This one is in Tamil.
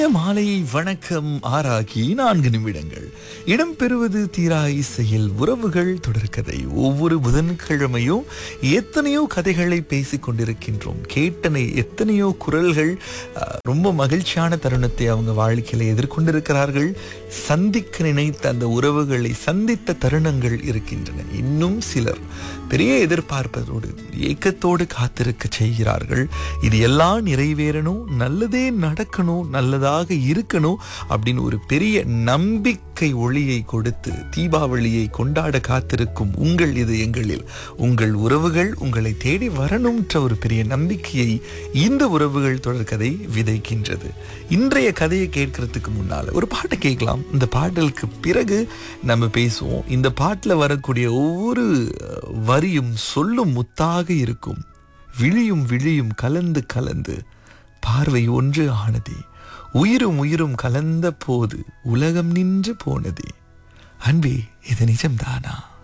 மாலை வணக்கம் ஆறாகி நான்கு நிமிடங்கள் இடம்பெறுவது தீரா இசையில் உறவுகள் தொடர்கதை ஒவ்வொரு புதன்கிழமையும் எத்தனையோ கதைகளை பேசிக் கொண்டிருக்கின்றோம் கேட்டனை எத்தனையோ குரல்கள் அஹ், ரொம்ப மகிழ்ச்சியான தருணத்தை அவங்க வாழ்க்கையில எதிர்கொண்டிருக்கிறார்கள் சந்திக்க நினைத்த அந்த உறவுகளை சந்தித்த தருணங்கள் இருக்கின்றன இன்னும் சிலர் பெரிய எதிர்பார்ப்பதோடு ஏக்கத்தோடு காத்திருக்க செய்கிறார்கள் இது எல்லாம் நிறைவேறணும் நல்லதே நடக்கணும் நல்லதாக இருக்கணும் அப்படின்னு ஒரு பெரிய நம்பிக்கை ஒளியை கொடுத்து தீபாவளியை கொண்டாட காத்திருக்கும் உங்கள் இது எங்களில் உங்கள் உறவுகள் உங்களை தேடி வரணும்ன்ற ஒரு பெரிய நம்பிக்கையை இந்த உறவுகள் தொடர்கதை விதைக்கின்றது இன்றைய கதையை கேட்கறதுக்கு முன்னால ஒரு பாட்டை கேட்கலாம் இந்த பாடலுக்கு பிறகு நம்ம பேசுவோம் இந்த பாட்டில் வரக்கூடிய ஒவ்வொரு அஹ், வரியும் சொல்லும் முத்தாக இருக்கும் விழியும் விழியும் கலந்து கலந்து பார்வை ஒன்று ஆனதே உயிரும் உயிரும் கலந்த போது உலகம் நின்று போனதே அன்பே இது நிஜம்தானா